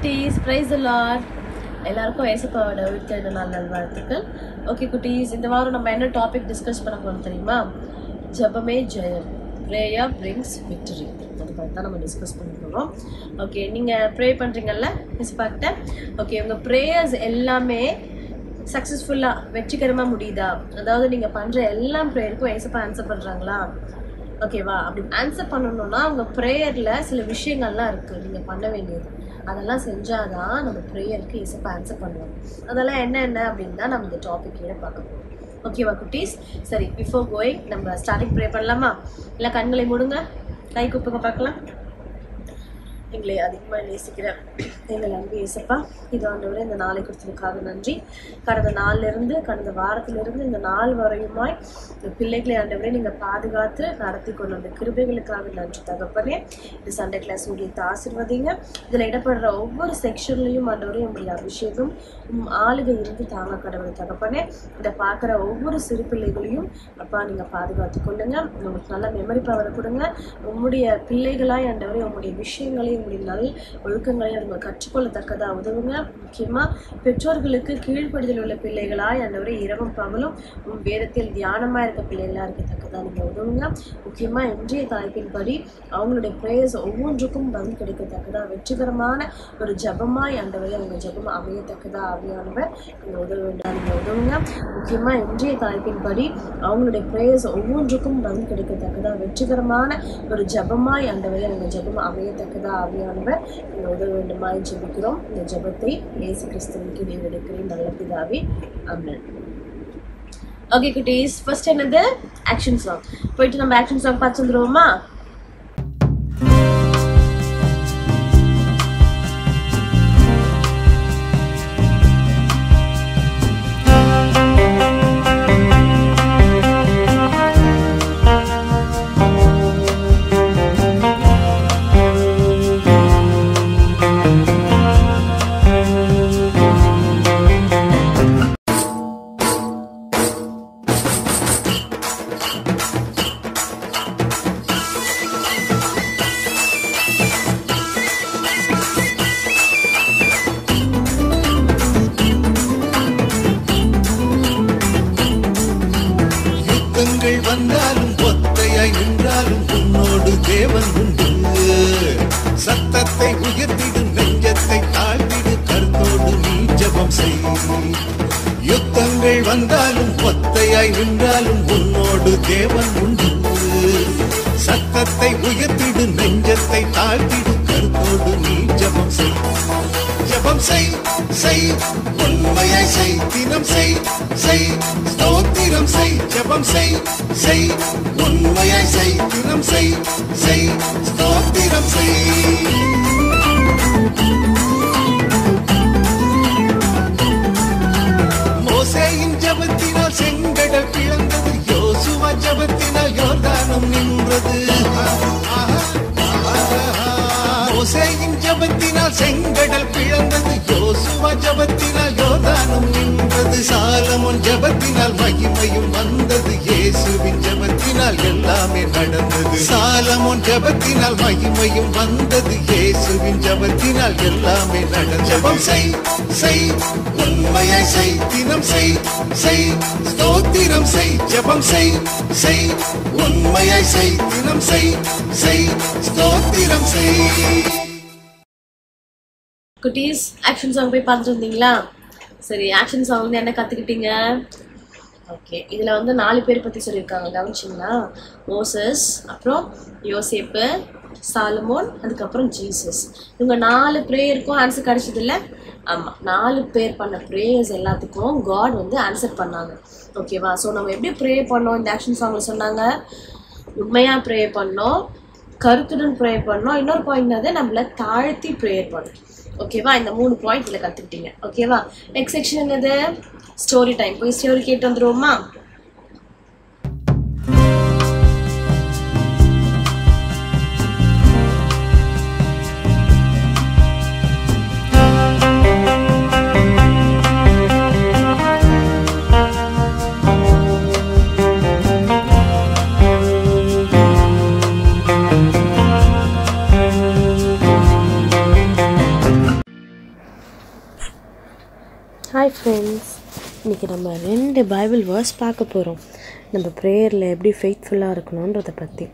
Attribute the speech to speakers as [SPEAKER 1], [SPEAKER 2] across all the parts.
[SPEAKER 1] குட்டீஸ் price Lord எல்லாருக்கும் ஏசப்பாவோட உயிர்த்தெழுந்த நாள் நல்வாழ்த்துக்கள் ஓகே குட்டீஸ் இந்த வாரம் நம்ம என்ன டாபிக் டிஸ்கஸ் பண்ண போகிறோம் தெரியுமா ஜெபமே ஜெயம் ப்ரேயர் பிரிங்ஸ் விக்டரி அதை பற்றி தான் நம்ம டிஸ்கஸ் பண்ண போகிறோம் ஓகே நீங்கள் ப்ரே பண்ணுறீங்கல்ல ஏசப்பாக்கிட்ட ஓகே உங்கள் ப்ரேயர்ஸ் எல்லாமே சக்ஸஸ்ஃபுல்லாக வெற்றிகரமாக முடியுதா அதாவது நீங்கள் பண்ணுற எல்லா ப்ரேயருக்கும் ஏசப்பா ஆன்சர் பண்ணுறாங்களா ஓகேவா அப்படி ஆன்சர் பண்ணணும்னா உங்கள் ப்ரேயரில் சில விஷயங்கள்லாம் இருக்குது நீங்கள் பண்ண வேண்டியது அதெல்லாம் செஞ்சாதான் நம்ம ப்ரேயருக்கு இசப்ப ஆன்சர் பண்ணுவோம் அதெல்லாம் என்னென்ன அப்படின்னு தான் நம்ம இந்த டாபிக் கீழே பார்க்க போகிறோம் ஓகேவா குட்டீஸ் சரி பிஃபோர் கோயிங் நம்ம ஸ்டார்டிங் ப்ரே பண்ணலாமா இல்லை கண்களை மூடுங்க கை கூப்புங்க பார்க்கலாம் எங்களை அதிகமாக நேசிக்கிறேன் எங்கள் அன்பு இசப்பா இது ஆண்டவரே இந்த நாளை கொடுத்ததுக்காக நன்றி கடந்த நாள்லேருந்து கடந்த வாரத்திலிருந்து இந்த நாள் வரையுமாய் இந்த பிள்ளைகளை ஆண்டவரே நீங்கள் பாதுகாத்து நடத்தி கொண்டு வந்த கிருபைகளுக்காக நன்றி தகப்பனே இந்த சண்டே கிளாஸ் ஊழியத்தை ஆசிர்வதிங்க இதில் இடப்படுற ஒவ்வொரு செக்ஷன்லையும் ஆண்டவரே உங்களுடைய அபிஷேகம் உம் ஆளுகை இருந்து தாங்க கடவுள் தகப்பனே இதை பார்க்குற ஒவ்வொரு சிறு பிள்ளைகளையும் அப்பா நீங்கள் பாதுகாத்து கொள்ளுங்க உங்களுக்கு நல்ல மெமரி பவரை கொடுங்க உம்முடைய பிள்ளைகளாய் ஆண்டவரே உங்களுடைய விஷயங்களையும் உங்களுடைய நல் ஒழுக்கங்களையும் அவங்க கற்றுக்கொள்ளத்தக்கதாக உதவுங்க முக்கியமாக பெற்றோர்களுக்கு கீழ்ப்படுதல் உள்ள பிள்ளைகளாய் ஆண்டவரே இரவும் பகலும் உம் வேதத்தில் தியானமாக இருக்க பிள்ளைகளாக இருக்கத்தக்கதாக நீங்கள் உதவுங்க முக்கியமாக இன்றைய தலைப்பின்படி அவங்களுடைய ப்ரேயர்ஸ் ஒவ்வொன்றுக்கும் பதில் கிடைக்கத்தக்கதாக வெற்றிகரமான ஒரு ஜபமாய் ஆண்டவரே அவங்க ஜபம் அமையத்தக்கதாக ஆவியானவர் நீங்கள் உதவ வேண்டாம் நீங்கள் உதவுங்க முக்கியமாக இன்றைய தலைப்பின்படி அவங்களுடைய ப்ரேயர்ஸ் ஒவ்வொன்றுக்கும் பதில் கிடைக்கத்தக்கதாக வெற்றிகரமான ஒரு ஜபமாய் ஆண்டவரே அவங்க ஜபம் அமையத்தக்கதாக ஆவியானவர் நீங்கள் உதவ வேண்டுமாய் ஜெபிக்கிறோம் இந்த ஜபத்தை இயேசு கிறிஸ்துவுக்கு நீங்கள் எடுக்கிறேன் நல்ல பிதாவே அம்மன் ஓகே குட்டீஸ் ஃபர்ஸ்ட் என்னது ஆக்ஷன் சாங் போயிட்டு நம்ம ஆக்ஷன் சாங் பார்த்து வந்துருவோமா
[SPEAKER 2] யுத்தங்கள் வந்தாலும் ஒத்தையாய் நின்றாலும் உன்னோடு தேவன் உண்டு சத்தத்தை உயர்த்திடும் நெஞ்சத்தை தாழ்த்திடு கருத்தோடு நீ ஜெபம் செய் யுத்தங்கள் வந்தாலும் ஒத்தையாய் நின்றாலும் உன்னோடு தேவன் உண்டு சத்தத்தை உயர்த்திடு நெஞ்சத்தை தாழ்த்திடு கருத்தோடு நீ ஜெபம் செய் ஜெபம் செய் செய் உண்மையை செய் தினம் செய் செய் ஸ்தோத்திரம் செய் ஜெபம் செய் செய் உண்மையை செய் தினம் செய் செய் ஸ்தோத்திரம் செய் மோசேயின் ஜபத்தினால் செங்கடல் பிளந்தது யோசுவா ஜபத்தினால் யோர்தானம் நின்றது மோசேயின் ஜபத்தினால் செங்கடல் பிளந்தது யோசுவா ஜபத்தினால் யோர்தானம் நின்றது சாலமோன் ஜபத்தினால் மகிமையும் வந்தது இயேசுவின் ஜபத்தினால் எல்லாமே நடந்தது சாலமோன் ஜபத்தினால் மகிமையும் வந்தது இயேசுவின் ஜபத்தினால் எல்லாமே நடந்தது ஜபம் செய் செய் உண்மையை செய் தினம் செய் செய் ஸ்தோத்திரம் செய் ஜபம் செய் செய் உண்மையை செய் தினம் செய் செய் ஸ்தோத்திரம் செய்
[SPEAKER 1] குட்டீஸ் ஆக்ஷன் சாங் போய் பார்த்துட்டு வந்தீங்களா சரி ஆக்ஷன் சாங் வந்து என்ன கற்றுக்கிட்டீங்க ஓகே இதில் வந்து நாலு பேர் பற்றி சொல்லியிருக்காங்க கவனிச்சிங்களா மோசஸ் அப்புறம் யோசேப்பு சாலமோன் அதுக்கப்புறம் ஜீசஸ் இவங்க நாலு ப்ரேயருக்கும் ஆன்சர் கிடைச்சது இல்லை ஆமாம் நாலு பேர் பண்ண ப்ரேயர்ஸ் எல்லாத்துக்கும் காட் வந்து ஆன்சர் பண்ணாங்க ஓகேவா ஸோ நம்ம எப்படி ப்ரே பண்ணோம் இந்த ஆக்ஷன் சாங்கில் சொன்னாங்க உண்மையாக ப்ரே பண்ணோம் கருத்துடன் ப்ரே பண்ணோம் இன்னொரு பாயிண்ட் வந்து நம்மள தாழ்த்தி ப்ரேயர் பண்ணோம் ஓகேவா இந்த மூணு பாயிண்ட் இதில் கற்றுக்கிட்டீங்க ஓகேவா நெக்ஸ்ட் செக்ஷன் என்னது ஸ்டோரி டைம் போய் ஸ்டோரி கேட்டு வந்துருவோமா ஃப்ரெண்ட்ஸ் இன்றைக்கி நம்ம ரெண்டு பைபிள் வேர்ஸ் பார்க்க போகிறோம் நம்ம ப்ரேயரில் எப்படி ஃபெய்த்ஃபுல்லாக இருக்கணுன்றதை பற்றி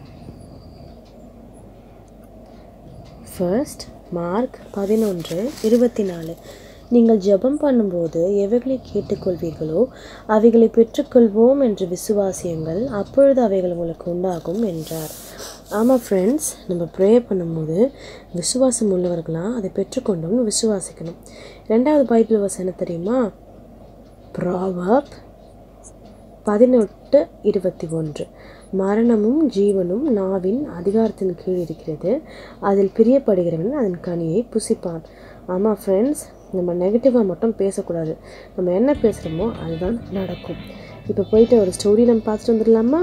[SPEAKER 1] ஃபர்ஸ்ட் மார்க் பதினொன்று இருபத்தி நாலு நீங்கள் ஜெபம் பண்ணும்போது எவைகளை கேட்டுக்கொள்வீர்களோ அவைகளை பெற்றுக்கொள்வோம் என்று விசுவாசியுங்கள் அப்பொழுது அவைகள் உங்களுக்கு உண்டாகும் என்றார் ஆமாம் ஃப்ரெண்ட்ஸ் நம்ம ப்ரே பண்ணும்போது விசுவாசம் உள்ளவர்களாக அதை பெற்றுக்கொண்டோம்னு விசுவாசிக்கணும் ரெண்டாவது பைபிள் வசனம் என்ன தெரியுமா ப்ராவப் பதினெட்டு இருபத்தி ஒன்று மரணமும் ஜீவனும் நாவின் அதிகாரத்தின் கீழ் இருக்கிறது அதில் பிரியப்படுகிறவன் அதன் கனியை புசிப்பான் ஆமாம் ஃப்ரெண்ட்ஸ் நம்ம நெகட்டிவாக மட்டும் பேசக்கூடாது நம்ம என்ன பேசுகிறோமோ அதுதான் நடக்கும் இப்போ போயிட்டு ஒரு ஸ்டோரி நம்ம பார்த்துட்டு வந்துடலாமா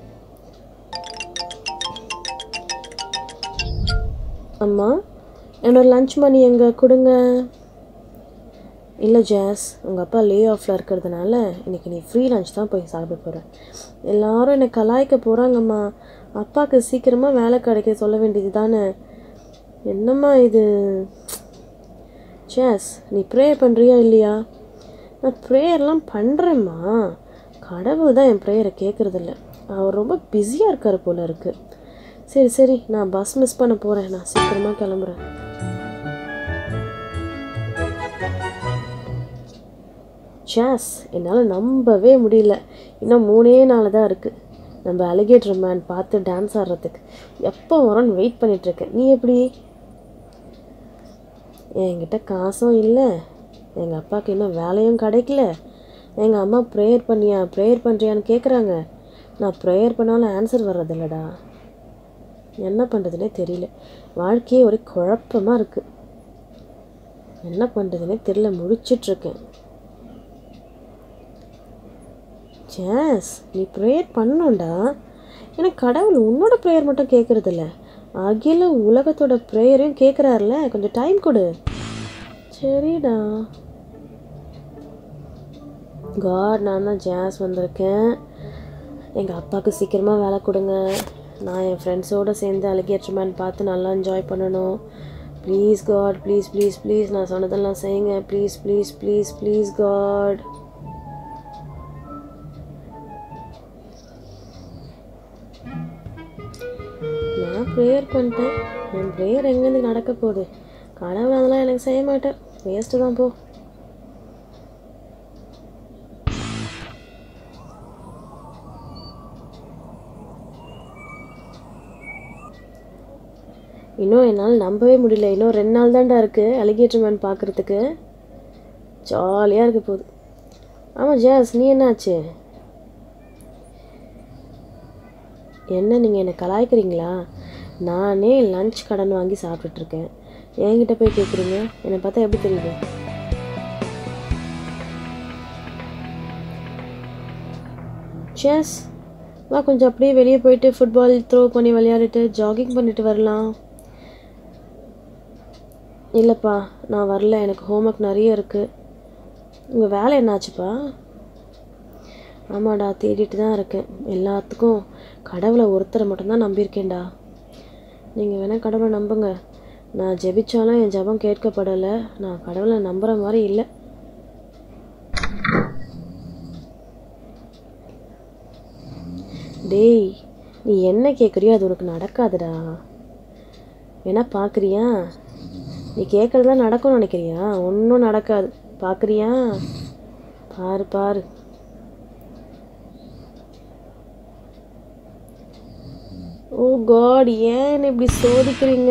[SPEAKER 1] அம்மா என்னோட லஞ்ச் மணி எங்கே கொடுங்க இல்லை ஜாஸ் உங்கள் அப்பா லே ஆஃபில் இருக்கிறதுனால இன்றைக்கி நீ ஃப்ரீ லஞ்ச் தான் போய் சாப்பிட போகிறேன் எல்லாரும் என்னை கலாய்க்க போகிறாங்கம்மா அப்பாவுக்கு சீக்கிரமாக வேலை கிடைக்க சொல்ல வேண்டியது தானே என்னம்மா இது ஜாஸ் நீ ப்ரே பண்ணுறியா இல்லையா நான் ப்ரேயர்லாம் பண்ணுறேம்மா கடவுள் தான் என் ப்ரேயரை கேட்குறதில்ல அவர் ரொம்ப பிஸியாக இருக்கார் போல இருக்குது சரி சரி நான் பஸ் மிஸ் பண்ண போகிறேன் நான் சீக்கிரமாக கிளம்புறேன் சாஸ் என்னால் நம்பவே முடியல இன்னும் மூணே நாள் தான் இருக்குது நம்ம அலிகேட்டர் மேன் பார்த்து டான்ஸ் ஆடுறதுக்கு எப்போ வரோன்னு வெயிட் பண்ணிகிட்ருக்கேன் நீ எப்படி என்கிட்ட காசும் இல்லை எங்கள் அப்பாவுக்கு இன்னும் வேலையும் கிடைக்கல எங்கள் அம்மா ப்ரேயர் பண்ணியா ப்ரேயர் பண்ணுறியான்னு கேட்குறாங்க நான் ப்ரேயர் பண்ணாலும் ஆன்சர் வர்றதில்லடா என்ன பண்ணுறதுனே தெரியல வாழ்க்கையே ஒரு குழப்பமாக இருக்குது என்ன பண்ணுறதுனே தெரியல முடிச்சிட்ருக்கேன் ஜாஸ் நீ ப்ரேயர் பண்ணணும்டா ஏன்னா கடவுள் உன்னோட ப்ரேயர் மட்டும் கேட்குறதில்ல அகில உலகத்தோட ப்ரேயரையும் கேட்குறாருல கொஞ்சம் டைம் கொடு சரிடா காட் நான் தான் ஜாஸ் வந்திருக்கேன் எங்கள் அப்பாவுக்கு சீக்கிரமாக வேலை கொடுங்க நான் என் ஃப்ரெண்ட்ஸோடு சேர்ந்து அலிகேட்டர் மேன் பார்த்து நல்லா என்ஜாய் பண்ணணும் please God please please please நான் சொன்னதெல்லாம் செய்யுங்க please please please please God நான் ப்ரேயர் பண்ணிட்டேன் என் ப்ரேயர் எங்கேருந்து நடக்க போகுது கடவுள் அதெல்லாம் எனக்கு செய்ய மாட்டேன் வேஸ்ட்டு தான் போ இன்னும் என்னால் நம்பவே முடியல இன்னும் ரெண்டு நாள் தான்டா இருக்குது அலிகேட்டர் மேன் பார்க்குறதுக்கு ஜாலியாக இருக்க போகுது ஆமாம் ஜாஸ் நீ என்னாச்சு என்ன நீங்கள் என்னை கலாய்க்கிறீங்களா நானே லஞ்ச் கடன் வாங்கி சாப்பிட்டுட்ருக்கேன் என்கிட்ட போய் கேட்குறீங்க என்னை பார்த்தா எப்படி தெரியுது செஸ் வா கொஞ்சம் அப்படியே வெளியே போயிட்டு ஃபுட்பால் த்ரோ பண்ணி விளையாடிட்டு ஜாகிங் பண்ணிட்டு வரலாம் இல்லைப்பா நான் வரல எனக்கு ஹோம்ஒர்க் நிறைய இருக்குது உங்கள் வேலை என்னாச்சுப்பா ஆமாடா தேடிட்டு தான் இருக்கேன் எல்லாத்துக்கும் கடவுளை ஒருத்தரை மட்டும்தான் நம்பியிருக்கேன்டா நீங்கள் வேணால் கடவுளை நம்புங்க நான் ஜெபிச்சாலும் என் ஜெபம் கேட்கப்படலை நான் கடவுளை நம்புகிற மாதிரி இல்லை டேய் நீ என்ன கேட்குறியோ அது உனக்கு நடக்காதுடா வேணா பார்க்குறியா நீ கேட்குறதுலாம் நடக்கும்னு நினைக்கிறியா ஒன்றும் நடக்காது பார்க்குறியா பாரு பாரு ஓ காட் ஏன் இப்படி சோதிக்கிறீங்க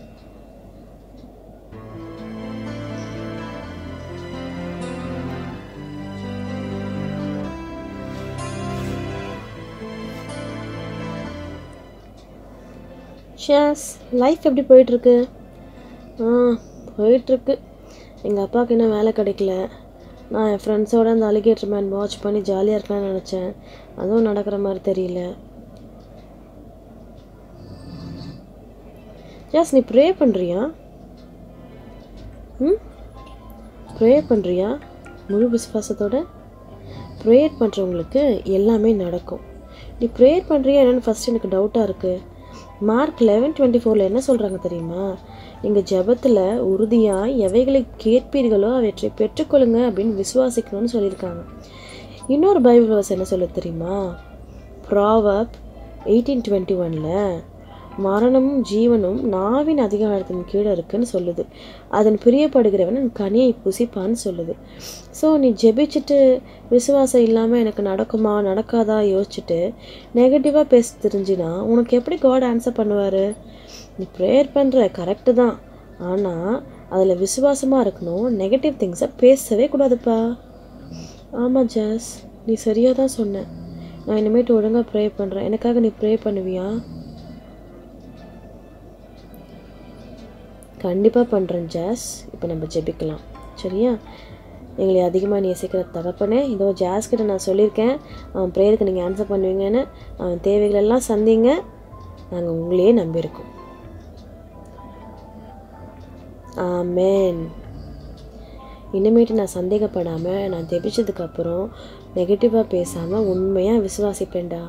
[SPEAKER 1] ஷாஸ் லைஃப் எப்படி போயிட்டுருக்கு ஆ போயிட்டுருக்கு எங்கள் அப்பாவுக்கு இன்னும் வேலை கிடைக்கல நான் என் ஃப்ரெண்ட்ஸோட அந்த அலிகேட்டர் மேன் வாட்ச் பண்ணி ஜாலியாக இருக்கலாம்னு நினச்சேன் அதுவும் நடக்கிற மாதிரி தெரியல ஜாஸ் நீ ப்ரே பண்ணுறியா ம் ப்ரே பண்ணுறியா முழு விசுவாசத்தோட ப்ரேயர் பண்ணுறவங்களுக்கு எல்லாமே நடக்கும் நீ ப்ரேயர் பண்ணுறியா என்னென்னு ஃபஸ்ட் எனக்கு டவுட்டாக இருக்குது மார்க் லெவன் டுவெண்ட்டி ஃபோரில் என்ன சொல்கிறாங்க தெரியுமா
[SPEAKER 3] நீங்கள் ஜெபத்தில் உறுதியாய் எவைகளை கேட்பீர்களோ அவற்றை பெற்றுக்கொள்ளுங்க அப்படின்னு விசுவாசிக்கணும்னு சொல்லியிருக்காங்க இன்னொரு பைபிள் verse என்ன சொல்ல தெரியுமா ப்ராவப் எயிட்டீன் டுவெண்ட்டி ஒனில் மரணமும் ஜீவனும் நாவின் அதிகாரத்தின் கீழே இருக்குன்னு சொல்லுது அதன் பிரியப்படுகிறவன் கனியை புசிப்பான்னு சொல்லுது ஸோ நீ ஜெபிச்சுட்டு விசுவாசம் இல்லாமல் எனக்கு நடக்குமா நடக்காதா யோசிச்சுட்டு நெகட்டிவாக பேச தெரிஞ்சுனா உனக்கு எப்படி காட் ஆன்சர் பண்ணுவார் நீ ப்ரேயர் பண்ணுற கரெக்டு தான் ஆனால் அதில் விசுவாசமாக இருக்கணும் நெகட்டிவ் திங்ஸை பேசவே கூடாதுப்பா ஆமாம் ஜாஸ் நீ சரியாக தான் சொன்ன நான் இனிமேட்டு ஒழுங்காக ப்ரே பண்ணுறேன் எனக்காக நீ ப்ரே பண்ணுவியா கண்டிப்பாக பண்ணுறேன் ஜாஸ் இப்போ நம்ம ஜெபிக்கலாம் சரியா எங்களை அதிகமாக நேசிக்கிற தகப்பனே இதோ ஜாஸ் கிட்ட நான் சொல்லியிருக்கேன் அவன் ப்ரேயருக்கு நீங்கள் ஆன்சர் பண்ணுவீங்கன்னு அவன் தேவைகளெல்லாம் சந்திங்க நாங்கள் உங்களையே நம்பியிருக்கோம் ஆமென் இனிமேட்டு நான் சந்தேகப்படாமல் நான் ஜெபிச்சதுக்கப்புறம் நெகட்டிவாக பேசாமல் உண்மையாக விசுவாசிப்பேன்டா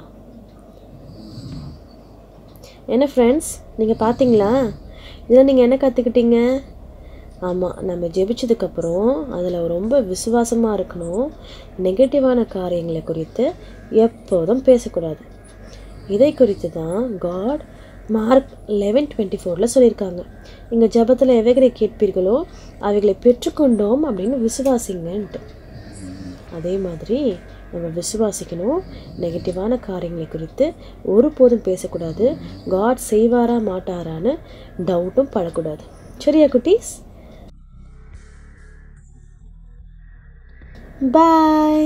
[SPEAKER 3] என்ன ஃப்ரெண்ட்ஸ் நீங்கள் பார்த்தீங்களா இதில் நீங்கள் என்ன கற்றுக்கிட்டீங்க ஆமாம் நம்ம ஜெபிச்சதுக்கப்புறம் அதில் ரொம்ப விசுவாசமாக இருக்கணும் நெகட்டிவான காரியங்களை குறித்து எப்போதும் பேசக்கூடாது இதை குறித்து தான் காட் மார்க் லெவன் டுவெண்ட்டி ஃபோரில் சொல்லியிருக்காங்க இங்கே ஜெபத்தில் எவைகளை கேட்பீர்களோ அவைகளை பெற்றுக்கொண்டோம் அப்படின்னு விசுவாசிங்கன்ட்டு அதே மாதிரி நம்ம விசுவாசிக்கணும் நெகட்டிவான காரியங்களை குறித்து ஒருபோதும் பேசக்கூடாது காட் செய்வாரா மாட்டாரான்னு டவுட்டும் படக்கூடாது சரியா குட்டீஸ் பாய்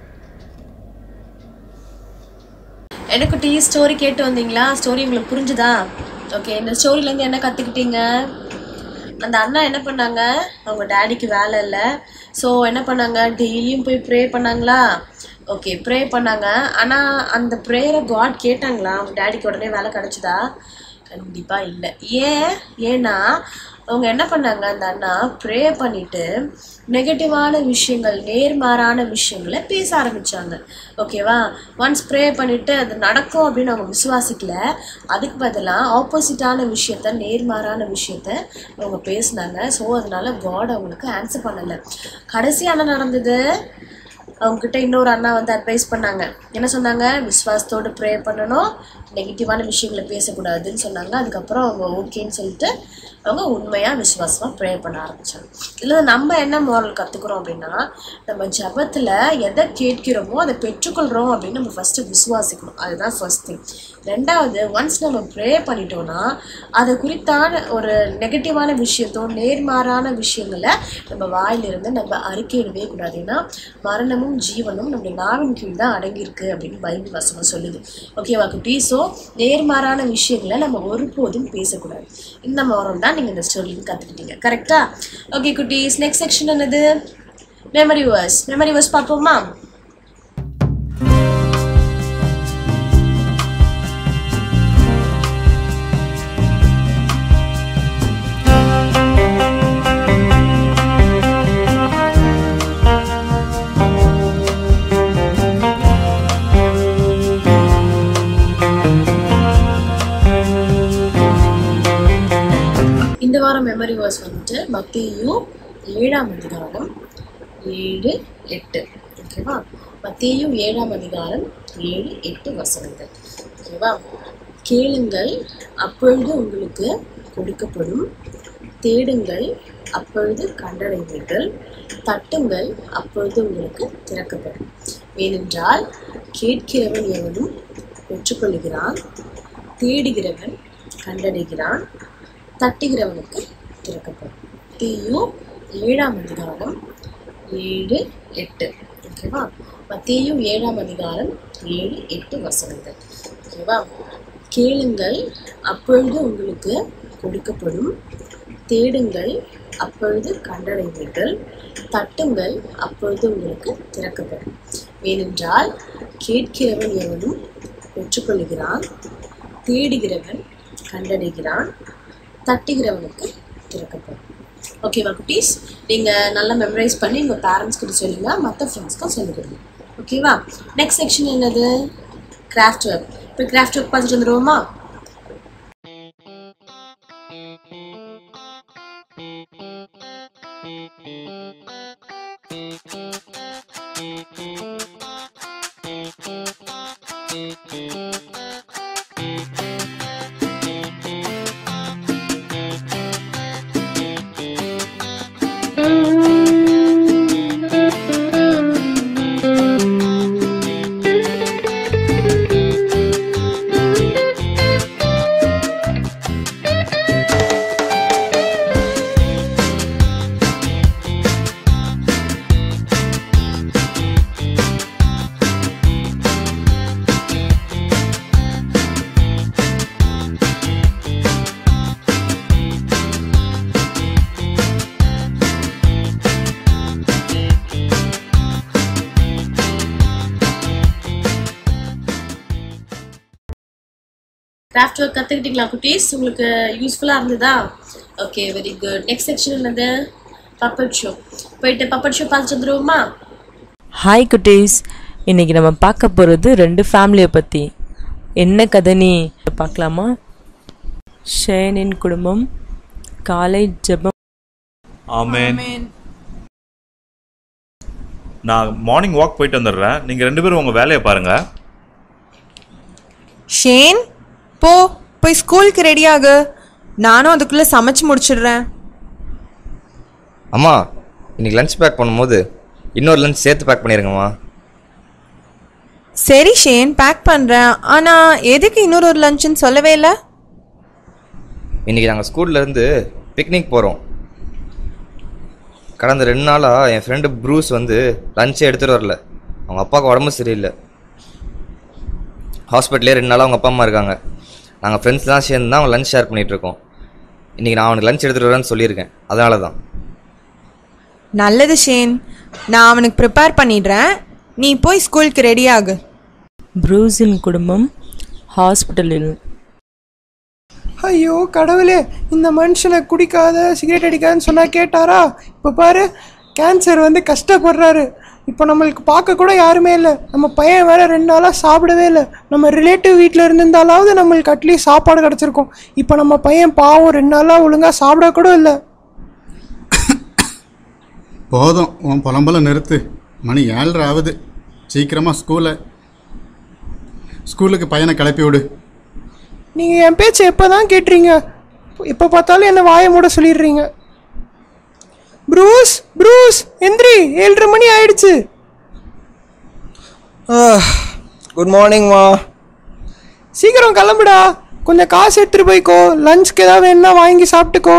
[SPEAKER 1] எனக்கு டீ ஸ்டோரி கேட்டு வந்தீங்களா ஸ்டோரி உங்களுக்கு புரிஞ்சுதா ஓகே இந்த ஸ்டோரியிலேருந்து என்ன கற்றுக்கிட்டீங்க அந்த அண்ணா என்ன பண்ணாங்க அவங்க டேடிக்கு வேலை இல்லை ஸோ என்ன பண்ணாங்க டெய்லியும் போய் ப்ரே பண்ணாங்களா ஓகே ப்ரே பண்ணாங்க ஆனால் அந்த ப்ரேயரை காட் கேட்டாங்களா அவங்க டேடிக்கு உடனே வேலை கிடச்சிதா கண்டிப்பாக இல்லை ஏன் ஏன்னா அவங்க என்ன பண்ணாங்க அந்த அண்ணா ப்ரே பண்ணிட்டு நெகட்டிவான விஷயங்கள் நேர்மாறான விஷயங்களை பேச ஆரம்பிச்சாங்க ஓகேவா ஒன்ஸ் ப்ரே பண்ணிட்டு அது நடக்கும் அப்படின்னு அவங்க விசுவாசிக்கல அதுக்கு பதிலாக ஆப்போசிட்டான விஷயத்த நேர்மாறான விஷயத்த அவங்க பேசினாங்க ஸோ அதனால காட் அவங்களுக்கு ஆன்சர் பண்ணலை கடைசியாக என்ன நடந்தது அவங்கக்கிட்ட இன்னொரு அண்ணா வந்து அட்வைஸ் பண்ணாங்க என்ன சொன்னாங்க விஸ்வாசத்தோடு ப்ரே பண்ணணும் நெகட்டிவான விஷயங்களை பேசக்கூடாதுன்னு சொன்னாங்க அதுக்கப்புறம் அவங்க ஓகேன்னு சொல்லிட்டு அவங்க உண்மையாக விசுவாசமாக ப்ரே பண்ண ஆரம்பித்தாங்க இதில் நம்ம என்ன மாரல் கற்றுக்குறோம் அப்படின்னா நம்ம ஜபத்தில் எதை கேட்கிறோமோ அதை பெற்றுக்கொள்கிறோம் அப்படின்னு நம்ம ஃபஸ்ட்டு விசுவாசிக்கணும் அதுதான் ஃபர்ஸ்ட் திங் ரெண்டாவது ஒன்ஸ் நம்ம ப்ரே பண்ணிட்டோம்னா அது குறித்தான ஒரு நெகட்டிவான விஷயத்தோ நேர்மாறான விஷயங்களை நம்ம வாயிலிருந்து நம்ம அறிக்கையிடவே கூடாது ஏன்னா மரணமும் ஜீவனும் நம்ம நாவின் கீழ் தான் அடங்கியிருக்கு அப்படின்னு பைபிள் வசனம் சொல்லுது ஓகேவா குட்டி ஸோ நேர்மாறான விஷயங்களை நம்ம ஒருபோதும் பேசக்கூடாது இந்த மரம் தான் நீங்கள் இந்த ஸ்டோரியில் கற்றுக்கிட்டீங்க கரெக்டா ஓகே குட்டீஸ் நெக்ஸ்ட் செக்ஷன் என்னது மெமரி வேர்ஸ் மெமரி வேர்ஸ் பார்ப்போமா இந்த வாரம் மெமரி வேர்ஸ் வந்துட்டு மத்தேயு ஏழாம் அதிகாரம் ஏழு எட்டு ஓகேவா மத்தேயு ஏழாம் அதிகாரம் ஏழு எட்டு வசனங்கள் ஓகேவா கேளுங்கள் அப்பொழுது உங்களுக்கு கொடுக்கப்படும் தேடுங்கள் அப்பொழுது கண்டடைவீர்கள் தட்டுங்கள் அப்பொழுது உங்களுக்கு திறக்கப்படும் ஏனென்றால் கேட்கிறவன் எவனும் பெற்றுக்கொள்கிறான் தேடுகிறவன் கண்டடைகிறான் தட்டுகிறவனுக்கு திறக்கப்படும் மத்தேயு ஏழாம் அதிகாரம் ஏழு எட்டு ஓகேவா மத்தேயு ஏழாம் அதிகாரம் ஏழு எட்டு வசனங்கள் ஓகேவா கேளுங்கள் அப்பொழுது உங்களுக்கு கொடுக்கப்படும் தேடுங்கள் அப்பொழுது கண்டடைவீர்கள் தட்டுங்கள் அப்பொழுது உங்களுக்கு திறக்கப்படும் ஏனென்றால் கேட்கிறவன் எவனும் பெற்றுக்கொள்கிறான் தேடுகிறவன் கண்டடைகிறான் தட்டுகிறவனுக்கு திறக்கப்படும் ஓகேவா குட்டீஸ் நீங்கள் நல்லா மெமரைஸ் பண்ணி உங்கள் பேரண்ட்ஸ் கிட்ட சொல்லுங்க மற்ற ஃப்ரெண்ட்ஸ்க்கும் சொல்லிக் கொடுங்க ஓகேவா நெக்ஸ்ட் செக்ஷன் என்னது கிராஃப்ட் ஒர்க் இப்போ கிராஃப்ட் ஒர்க் பார்த்துட்டு வந்துடுவோமா கிராஃப்ட் ஒர்க் கற்றுக்கிட்டீங்களா குட்டீஸ் உங்களுக்கு யூஸ்ஃபுல்லாக இருந்ததா okay very good next section என்னது பப்பட் ஷோ போயிட்டு பப்பட் ஷோ பார்த்துட்டு வந்துருவோமா
[SPEAKER 4] ஹாய் குட்டீஸ் இன்னைக்கு நம்ம பார்க்க போகிறது ரெண்டு ஃபேமிலியை பற்றி என்ன கதைனி பார்க்கலாமா ஷேனின் குடும்பம் காலை ஜெபம்
[SPEAKER 5] ஆமென் நான் மார்னிங் வாக் போயிட்டு வந்துடுறேன் நீங்கள் ரெண்டு பேரும் உங்கள் வேலையை பாருங்கள்
[SPEAKER 6] ஷேன் போ போய் ஸ்கூலுக்கு ரெடி ஆகு நானும் அதுக்குள்ளே சமைச்சு முடிச்சிடுறேன்
[SPEAKER 7] அம்மா இன்னைக்கு லஞ்ச் பேக் பண்ணும்போது இன்னொரு லஞ்ச் சேர்த்து பேக் பண்ணிடுங்கம்மா
[SPEAKER 6] சரி ஷேன் பேக் பண்ணுறேன் ஆனால் எதுக்கு இன்னொரு ஒரு லஞ்சுன்னு சொல்லவே இல்லை
[SPEAKER 7] இன்னைக்கு நாங்கள் ஸ்கூல்லேருந்து பிக்னிக் போகிறோம் கடந்த ரெண்டு நாளாக என் ஃப்ரெண்டு ப்ரூஸ் வந்து லஞ்சே எடுத்துகிட்டு வரல அவங்க அப்பாவுக்கு உடம்பு சரியில்லை ஹாஸ்பிட்டலே ரெண்டு நாளாக அவங்க அப்பா அம்மா இருக்காங்க நாங்கள் ஃப்ரெண்ட்ஸ்லாம் சேர்ந்து தான் அவன் லஞ்ச் ஷேர் பண்ணிகிட்ருக்கோம் இன்றைக்கி நான் அவனுக்கு லஞ்ச் எடுத்துகிட்டு வரேன்னு சொல்லியிருக்கேன் அதனால தான்
[SPEAKER 6] நல்லது ஷேன் நான் அவனுக்கு ப்ரிப்பேர் பண்ணிடுறேன் நீ போய் ஸ்கூலுக்கு ரெடி ஆகு
[SPEAKER 4] ப்ரூஸின் குடும்பம் ஹாஸ்பிட்டலில்
[SPEAKER 8] ஐயோ கடவுளே இந்த மனுஷனை குடிக்காத சிகரெட் அடிக்காதன்னு சொன்னா கேட்டாரா இப்போ பாரு கேன்சர் வந்து கஷ்டப்படுறாரு இப்போ நம்மளுக்கு பார்க்க கூட யாருமே இல்லை நம்ம பையன் வேற ரெண்டு நாளாக சாப்பிடவே இல்லை நம்ம ரிலேட்டிவ் வீட்டில் இருந்திருந்தாலாவது நம்மளுக்கு அட்லீஸ்ட் சாப்பாடு கிடச்சிருக்கும் இப்போ நம்ம பையன் பாவம் ரெண்டு நாளாக ஒழுங்காக சாப்பிட கூட இல்லை
[SPEAKER 9] போதும் உன் புலம்பல நிறுத்து மணி ஏழரை ஆகுது சீக்கிரமாக ஸ்கூலை ஸ்கூலுக்கு பையனை கிளப்பி விடு
[SPEAKER 8] நீங்கள் என் பேச்சை எப்போ தான் கேட்டுறீங்க எப்போ பார்த்தாலும் என்ன வாயை மூட சொல்லிடுறீங்க ப்ரூஸ் ப்ரூஸ் எந்திரி ஏழரை மணி ஆயிடுச்சு
[SPEAKER 10] குட் மார்னிங்மா
[SPEAKER 8] சீக்கிரம் கிளம்புடா கொஞ்சம் காசு எடுத்துட்டு போய்க்கோ லஞ்சுக்கு ஏதாவது வேணும்னா வாங்கி சாப்பிட்டுக்கோ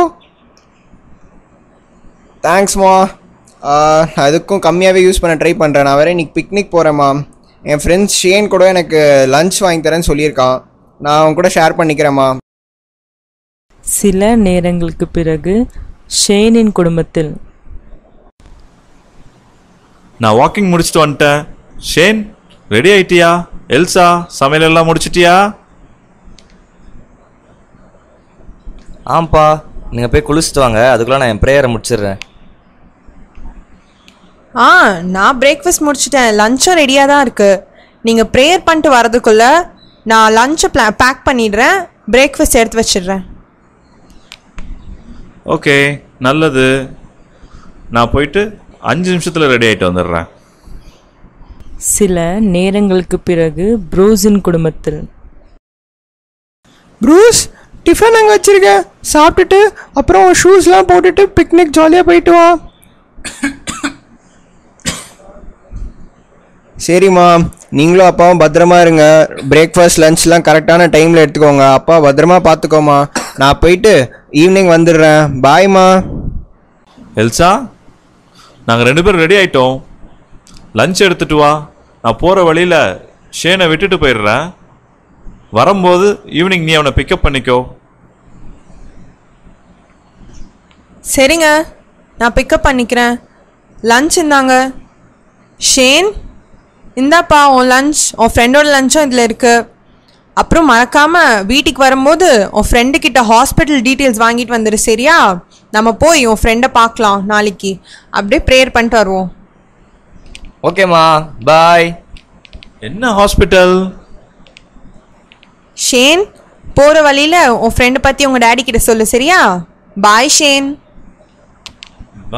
[SPEAKER 10] தேங்க்ஸ்மா நான் இதுக்கும் கம்மியாகவே யூஸ் பண்ண ட்ரை பண்ணுறேன் நான் வேறு இன்னைக்கு பிக்னிக் போகிறேம்மா என் ஃப்ரெண்ட்ஸ் ஷேன் கூட எனக்கு லஞ்ச் வாங்கி தரேன்னு சொல்லியிருக்கான் நான் அவன் கூட ஷேர் பண்ணிக்கிறேம்மா
[SPEAKER 4] சில நேரங்களுக்கு பிறகு ஷேனின் குடும்பத்தில்
[SPEAKER 5] நான் வாக்கிங் முடிச்சுட்டு வந்துட்டேன் ஷேன் ரெடி ஆயிட்டியா எல்சா சமையல் எல்லாம் முடிச்சிட்டியா
[SPEAKER 7] ஆம்ப்பா நீங்கள் போய் குளிச்சுட்டு வாங்க அதுக்குள்ளே நான் என் ப்ரேயரை முடிச்சிடுறேன்
[SPEAKER 6] ஆ நான் பிரேக்ஃபாஸ்ட் முடிச்சிட்டேன் லஞ்சும் ரெடியாக தான் இருக்குது நீங்கள் ப்ரேயர் பண்ணிட்டு வரதுக்குள்ள நான் லஞ்சை ப்ளா பேக் பண்ணிடுறேன் பிரேக்ஃபாஸ்ட் எடுத்து வச்சிடுறேன்
[SPEAKER 5] ஓகே நல்லது நான் போயிட்டு அஞ்சு நிமிஷத்தில் ரெடி ஆகிட்டு வந்துடுறேன்
[SPEAKER 4] சில நேரங்களுக்கு பிறகு ப்ரூஸின் குடும்பத்தில்
[SPEAKER 8] ப்ரூஸ் டிஃபன் அங்கே வச்சிருக்கேன் சாப்பிட்டுட்டு அப்புறம் ஷூஸ்லாம் போட்டுட்டு பிக்னிக் ஜாலியாக போயிட்டு வா
[SPEAKER 10] சரிம்மா நீங்களும் அப்பாவும் பத்திரமா இருங்க பிரேக்ஃபாஸ்ட் லஞ்ச்லாம் கரெக்டான டைமில் எடுத்துக்கோங்க அப்பா பத்திரமா பார்த்துக்கோமா நான் போயிட்டு ஈவினிங் வந்துடுறேன் பாய்மா
[SPEAKER 5] எல்சா நாங்கள் ரெண்டு பேரும் ரெடி ஆயிட்டோம் லஞ்ச் எடுத்துட்டு வா நான் போகிற வழியில் ஷேனை விட்டுட்டு போயிடுறேன் வரும்போது ஈவினிங் நீ அவனை பிக்கப் பண்ணிக்கோ
[SPEAKER 6] சரிங்க நான் பிக்கப் பண்ணிக்கிறேன் லஞ்ச் இந்தாங்க ஷேன் இந்தாப்பா உன் லஞ்ச் உன் ஃப்ரெண்டோட லஞ்சும் இதில் இருக்கு அப்புறம் மறக்காம வீட்டுக்கு வரும்போது உன் ஃப்ரெண்டு கிட்ட ஹாஸ்பிட்டல் டீட்டெயில்ஸ் வாங்கிட்டு வந்துடு சரியா நம்ம போய் உன் ஃப்ரெண்டை பார்க்கலாம் நாளைக்கு அப்படியே ப்ரேயர் பண்ணிட்டு வருவோம்
[SPEAKER 7] ஓகேம்மா பாய்
[SPEAKER 5] என்ன ஹாஸ்பிட்டல்
[SPEAKER 6] ஷேன் போகிற வழியில் உன் ஃப்ரெண்டை பற்றி உங்கள் டேடி கிட்ட சொல்லு சரியா பாய் ஷேன்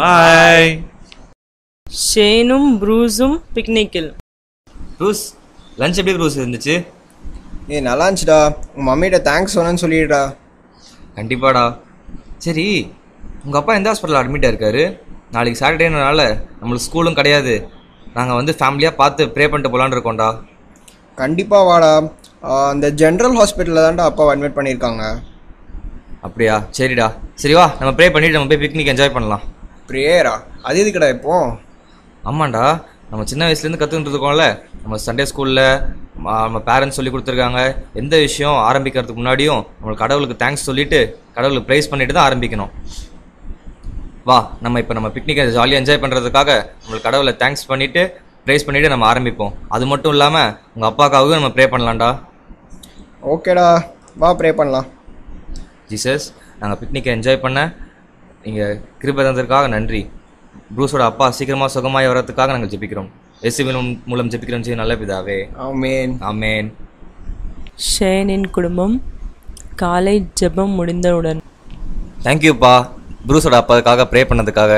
[SPEAKER 5] பாய்
[SPEAKER 4] ஷேனும் ப்ரூஸும் பிக்னிக்கில்
[SPEAKER 7] ப்ரூஸ் லஞ்ச் எப்படி ப்ரூஸ் இருந்துச்சு
[SPEAKER 10] ஏய் நல்லா இருந்துச்சுடா உங்கள் மம்மிகிட்ட தேங்க்ஸ் சொன்னேன்னு சொல்லிடுடா
[SPEAKER 7] கண்டிப்பாடா சரி உங்கள் அப்பா எந்த ஹாஸ்பிட்டலில் அட்மிட்டாக இருக்காரு நாளைக்கு சாட்டர்டேனால நம்மளுக்கு ஸ்கூலும் கிடையாது நாங்கள் வந்து ஃபேமிலியாக பார்த்து ப்ரே பண்ணிட்டு போகலான்னு இருக்கோம்டா
[SPEAKER 10] கண்டிப்பாக வாடா ஆஹ் அந்த ஜென்ரல் ஹாஸ்பிட்டலில் தான்டா அப்பாவை அட்மிட் பண்ணியிருக்காங்க
[SPEAKER 7] அப்படியா சரிடா சரி வா நம்ம ப்ரே பண்ணிட்டு நம்ம போய் பிக்னிக் என்ஜாய் பண்ணலாம்
[SPEAKER 10] ப்ரேயரா அது எதுக்குடா இப்போ
[SPEAKER 7] ஆமாண்டா நம்ம சின்ன வயசுலேருந்து கற்றுக்கிட்டு இருக்கோம்ல நம்ம சண்டே ஸ்கூலில் நம்ம பேரண்ட்ஸ் சொல்லி கொடுத்துருக்காங்க எந்த விஷயம் ஆரம்பிக்கிறதுக்கு முன்னாடியும் நம்மளுக்கு கடவுளுக்கு தேங்க்ஸ் சொல்லிட்டு கடவுளுக்கு ப்ரைஸ் பண்ணிட்டு தான் ஆரம்பிக்கணும் வா நம்ம இப்போ நம்ம பிக்னிக்கை ஜாலியாக என்ஜாய் பண்ணுறதுக்காக நம்மளுக்கு கடவுளை தேங்க்ஸ் பண்ணிவிட்டு ப்ரைஸ் பண்ணிவிட்டு நம்ம ஆரம்பிப்போம் அது மட்டும் இல்லாமல் உங்கள் அப்பாக்காகவும் நம்ம ப்ரே பண்ணலாம்டா
[SPEAKER 10] ஓகேடா வா ப்ரே பண்ணலாம்
[SPEAKER 7] ஜீசஸ் நாங்கள் பிக்னிக்கை என்ஜாய் பண்ண நீங்கள் கிருபை தந்ததுக்காக நன்றி ப்ரூஸோட அப்பா சீக்கிரமாக சுகமாய் வர்றதுக்காக நாங்கள் ஜெபிக்கிறோம் இயேசுவின் மூலம் ஜெபிக்கிறோம் செய்ய நல்ல பிதாவே
[SPEAKER 10] ஆமேன்
[SPEAKER 7] ஆமேன்
[SPEAKER 4] ஷேனின் குடும்பம் காலை ஜெபம் முடிந்தவுடன்
[SPEAKER 7] தேங்க்யூப்பா ப்ரூஸோட அப்பாவுக்காக ப்ரே பண்ணதுக்காக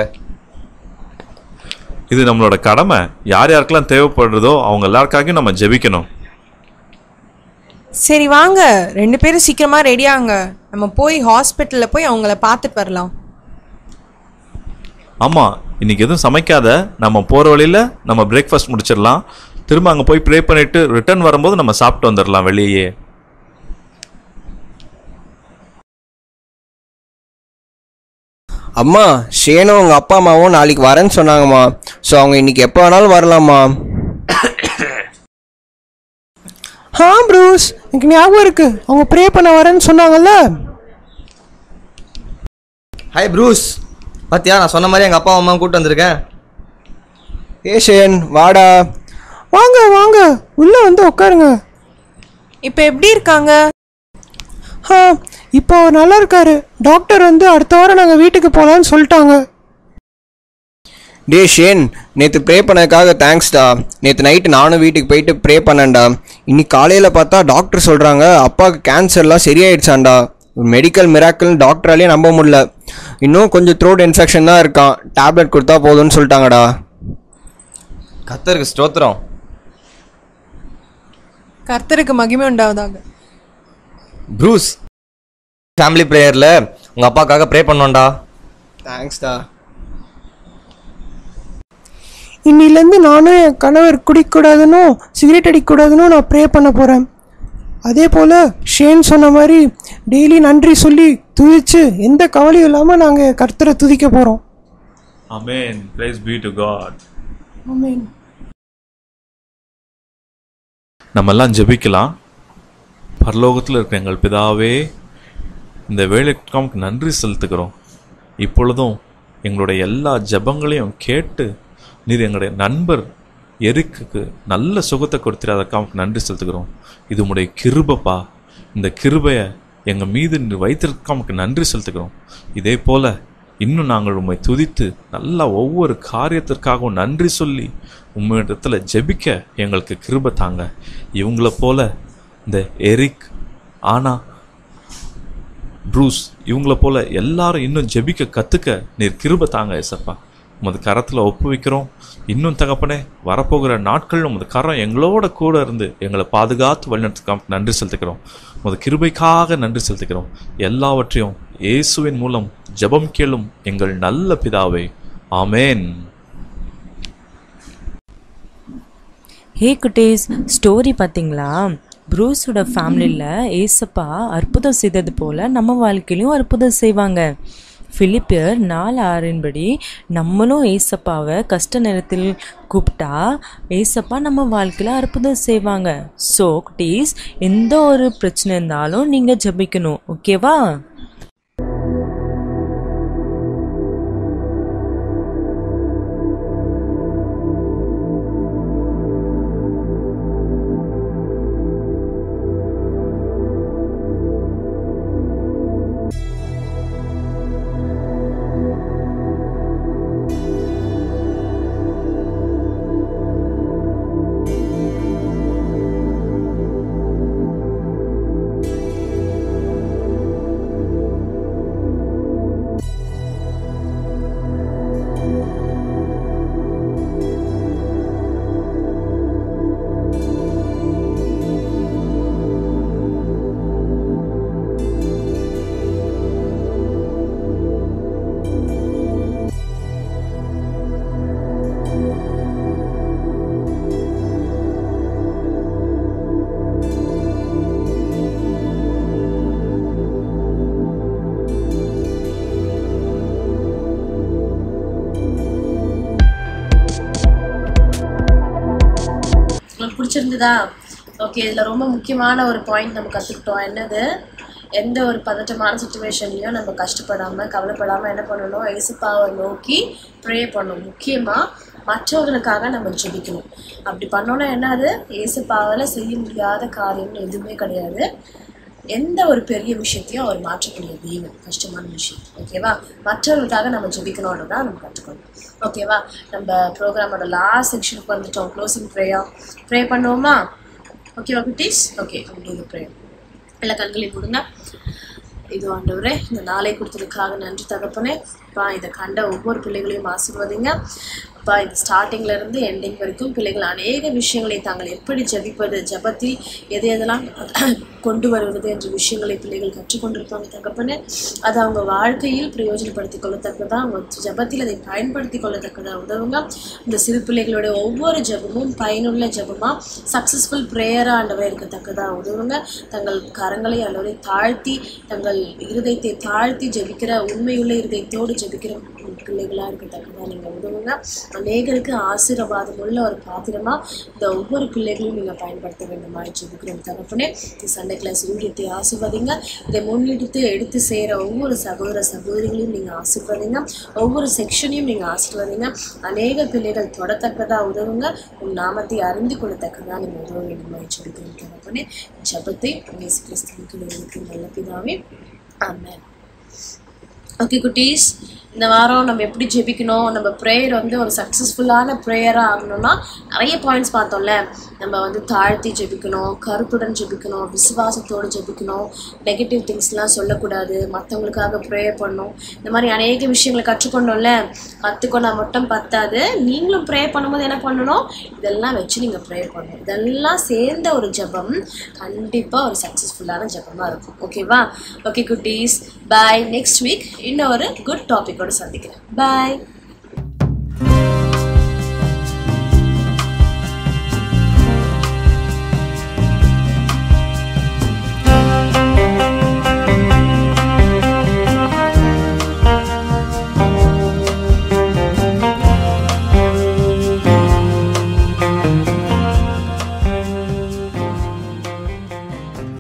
[SPEAKER 5] இது நம்மளோட கடமை யார் யாருக்கெல்லாம் தேவைப்படுறதோ அவங்க எல்லாருக்காகவும் நம்ம ஜெபிக்கணும்
[SPEAKER 6] சரி வாங்க ரெண்டு பேரும் சீக்கிரமா ரெடி ஆகுங்க நம்ம போய் ஹாஸ்பிட்டல்ல போய் அவங்கள பார்த்துட்டு வரலாம்
[SPEAKER 5] ஆமாம் இன்னைக்கு எதுவும் சமைக்காத நம்ம போகிற வழியில் நம்ம பிரேக்ஃபாஸ்ட் முடிச்சிடலாம் திரும்ப அங்கே போய் ப்ரே பண்ணிட்டு ரிட்டர்ன் வரும்போது நம்ம சாப்பிட்டு வந்துடலாம் வெளியே
[SPEAKER 10] அம்மா ஷேனும் உங்கள் அப்பா அம்மாவும் நாளைக்கு வரேன்னு சொன்னாங்கம்மா ஸோ அவங்க இன்னைக்கு எப்போ வேணாலும் வரலாம்மா
[SPEAKER 8] ஆ ப்ரூஸ் எனக்கு ஞாபகம் இருக்கு அவங்க ப்ரே பண்ண வரேன்னு சொன்னாங்கல்ல
[SPEAKER 7] ஹாய் ப்ரூஸ் பாத்தியா நான் சொன்ன மாதிரி எங்கள் அப்பா அம்மா கூப்பிட்டு வந்திருக்கேன்
[SPEAKER 10] ஏ ஷேன் வாடா
[SPEAKER 8] வாங்க வாங்க உள்ளே வந்து உட்காருங்க
[SPEAKER 6] இப்போ எப்படி இருக்காங்க
[SPEAKER 8] ஆ இப்போ அவர் நல்லா இருக்காரு டாக்டர் வந்து அடுத்த வாரம் நாங்கள் வீட்டுக்கு போகலான்னு சொல்லிட்டாங்க
[SPEAKER 10] டே ஷேன் நேற்று ப்ரே பண்ணதுக்காக தேங்க்ஸ்டா நேற்று நைட்டு நானும் வீட்டுக்கு போயிட்டு ப்ரே பண்ணேன்டா இன்னைக்கு காலையில் பார்த்தா டாக்டர் சொல்கிறாங்க அப்பாவுக்கு கேன்சர்லாம் சரியாயிடுச்சான்டா ஒரு மெடிக்கல் மிராக்கிள்னு டாக்டராலேயே நம்ப முடியல இன்னும் கொஞ்சம் த்ரோட் இன்ஃபெக்ஷன் தான் இருக்கான் டேப்லெட் கொடுத்தா போதும்னு சொல்லிட்டாங்கடா
[SPEAKER 7] கத்தருக்கு ஸ்தோத்திரம்
[SPEAKER 6] கர்த்தருக்கு மகிமை உண்டாவதாக
[SPEAKER 7] ப்ரூஸ் ஃபேமிலி ப்ரேயரில் உங்கள் அப்பாக்காக ப்ரே பண்ணோம்டா
[SPEAKER 10] தேங்க்ஸ்டா
[SPEAKER 8] இன்னிலேருந்து நானும் என் கணவர் குடிக்கக்கூடாதுன்னு சிகரெட் அடிக்கக்கூடாதுன்னு நான் ப்ரே பண்ண போகிறேன் அதே போல் ஷேன் சொன்ன மாதிரி டெய்லி நன்றி சொல்லி துதிச்சு எந்த கவலையும் இல்லாமல் நாங்கள் கர்த்தரை துதிக்க போகிறோம்
[SPEAKER 5] amen praise be to God
[SPEAKER 8] amen
[SPEAKER 5] நம்ம எல்லாம் ஜெபிக்கலாம் பரலோகத்தில் இருக்கிற எங்கள் பிதாவே இந்த வேலைக்காமுக்கு நன்றி செலுத்துகிறோம் இப்பொழுதும் எங்களுடைய எல்லா ஜெபங்களையும் கேட்டு நீர் எங்களுடைய நண்பர் எரிக்குக்கு நல்ல சுகத்தை கொடுத்துட்டு அதற்காக நன்றி செலுத்துகிறோம் இது உம்முடைய கிருபப்பா இந்த கிருபையை எங்கள் மீது நீர் வைத்திருக்காமக்கு நன்றி செலுத்துகிறோம் இதே போல இன்னும் நாங்கள் உம்மை துதித்து நல்லா ஒவ்வொரு காரியத்திற்காகவும் நன்றி சொல்லி உம்மிடத்துல ஜெபிக்க எங்களுக்கு கிருபை தாங்க இவங்கள போல இந்த எரிக் ஆனா ப்ரூஸ் இவங்கள போல எல்லாரும் இன்னும் ஜெபிக்க கத்துக்க நீர் கிருபை தாங்க ஏசப்பா உமது கரத்தில் ஒப்பு வைக்கிறோம் இன்னும் தகப்பனே வரப்போகிற நாட்கள் உமது கரம் எங்களோட கூட இருந்து எங்களை பாதுகாத்து வழிநடத்துக்காம நன்றி செலுத்துக்கிறோம் உமது கிருபைக்காக நன்றி செலுத்துக்கிறோம் எல்லாவற்றையும் இயேசுவின் மூலம் ஜெபம் கேளும் எங்கள் நல்ல பிதாவே ஆமேன்
[SPEAKER 4] ஹே குட்டீஸ் ஸ்டோரி பார்த்தீங்களா ப்ரூஸோட ஃபேமிலியில் ஏசப்பா அற்புதம் செய்தது போல் நம்ம வாழ்க்கையிலையும் அற்புதம் செய்வாங்க பிலிப்பியர் நாலு ஆறின்படி நம்மளும் ஏசப்பாவை கஷ்ட நேரத்தில் கூப்பிட்டா ஏசப்பா நம்ம வாழ்க்கையில் அற்புதம் செய்வாங்க ஸோ குட்டீஸ் எந்த ஒரு பிரச்சனை இருந்தாலும் நீங்கள் ஜெபிக்கணும் ஓகேவா
[SPEAKER 1] புரிஞ்சுதா ஓகே இதில் ரொம்ப முக்கியமான ஒரு பாயிண்ட் நம்ம கற்றுக்கிட்டோம் என்னது எந்த ஒரு பதட்டமான சுச்சுவேஷன்லையும் நம்ம கஷ்டப்படாமல் கவலைப்படாமல் என்ன பண்ணணும் ஏசுப்பாவை நோக்கி ப்ரே பண்ணணும் முக்கியமாக மற்றவர்களுக்காக நம்ம ஜெபிக்கணும் அப்படி பண்ணோன்னா என்னது ஏசுப்பாவால் செய்ய முடியாத காரியம் எதுவுமே கிடையாது எந்த ஒரு பெரிய விஷயத்தையும் அவர் மாற்றக்கூடிய தெய்வம் கஷ்டமான விஷயம் ஓகேவா மற்றவர்களுக்காக நம்ம ஜெபிக்கணும்னு தான் நம்ம கற்றுக்கணும் ஓகேவா நம்ம ப்ரோக்ராமோட லாஸ்ட் செக்ஷனுக்கு வந்துட்டோம் க்ளோசிங் ப்ரேயா ப்ரே பண்ணுவோமா ஓகேவா குட்டீஸ் ஓகே உங்களுக்கு ப்ரே எல்லா கண்களையும் கொடுங்க இது ஆண்டவரே இந்த நாளை கொடுத்ததுக்காக நன்றி தகப்பனே அப்பா இதை கண்ட ஒவ்வொரு பிள்ளைகளையும் ஆசீர்வதிங்க அப்பா இது ஸ்டார்டிங்ல இருந்து எண்டிங் வரைக்கும் பிள்ளைகள் அநேக விஷயங்களை தாங்கள் எப்படி ஜெபிப்பது ஜெபத்தில் எது எதெல்லாம் கொண்டு வருவது என்ற விஷயங்களை பிள்ளைகள் கற்றுக்கொண்டிருப்பாங்க தகப்பனே அது அவங்க வாழ்க்கையில் பிரயோஜனப்படுத்திக் கொள்ளத்தக்கதா அவங்க ஜெபத்தில் அதை பயன்படுத்திக் கொள்ளத்தக்கதா உதவுங்க இந்த சிறு பிள்ளைகளுடைய ஒவ்வொரு ஜெபமும் பயனுள்ள ஜெபமா சக்ஸஸ்ஃபுல் ப்ரேயராக ஆண்டவர் இருக்கத்தக்கதா உதவுங்க தங்கள் கரங்களை அல்லவரை தாழ்த்தி தங்கள் இருதயத்தை தாழ்த்தி ஜெபிக்கிற உண்மையுள்ள இருதயத்தோடு ஜெபிக்கிற பிள்ளைகளாக இருக்கத்தக்கதா நீங்கள் உதவுங்க அநேகருக்கு ஆசீர்வாதம் உள்ள ஒரு பாத்திரமா இந்த ஒவ்வொரு பிள்ளைகளையும் நீங்கள் பயன்படுத்த வேண்டுமாய் ஜெபிக்கிறோம் தகப்பனே இந்த சண்டே கிளாஸ் ஊழியத்தை ஆசிர்வதிங்க இதை முன்னெடுத்து எடுத்து செய்கிற ஒவ்வொரு சகோதர சகோதரிகளையும் நீங்கள் ஆசீர்வதிங்க ஒவ்வொரு செக்ஷனையும் நீங்கள் ஆசீர்வதிங்க அநேக பிள்ளைகள் தொடத்தக்கதா உதவுங்க உன் நாமத்தை அறிந்து கொள்ளத்தக்கதா நீங்கள் உதவ வேண்டுமாய் ஜெபிக்கிறோம் தகப்பனே ஜெபத்தை இயேசு கிறிஸ்துவுக்கு உங்களுக்கு நல்ல பிதாவே ஆமென் ஓகே குட்டீஸ் இந்த வாரம் நம்ம எப்படி ஜெபிக்கணும் நம்ம ப்ரேயர் வந்து ஒரு சக்ஸஸ்ஃபுல்லான ப்ரேயராக ஆகணும்னா நிறைய பாயிண்ட்ஸ் பார்த்தோம்ல நம்ம வந்து தாழ்த்தி ஜெபிக்கணும் கருத்துடன் ஜெபிக்கணும் விசுவாசத்தோடு ஜெபிக்கணும் நெகட்டிவ் திங்ஸ்லாம் சொல்லக்கூடாது மற்றவங்களுக்காக ப்ரேயர் பண்ணணும் இந்த மாதிரி அநேக விஷயங்களை கற்றுக்கொண்டோம்ல கற்றுக்கொண்டா மட்டும் பத்தாது நீங்களும் ப்ரே பண்ணும்போது என்ன பண்ணணும் இதெல்லாம் வச்சு நீங்கள் ப்ரே பண்ணணும் இதெல்லாம் சேர்ந்த ஒரு ஜெபம் கண்டிப்பாக ஒரு சக்ஸஸ்ஃபுல்லான ஜெபமாக இருக்கும் ஓகேவா ஓகே குட்டீஸ் பாய் நெக்ஸ்ட் வீக் இன்னொரு குட் டாபிக்கோட சந்திக்கிறேன் பாய்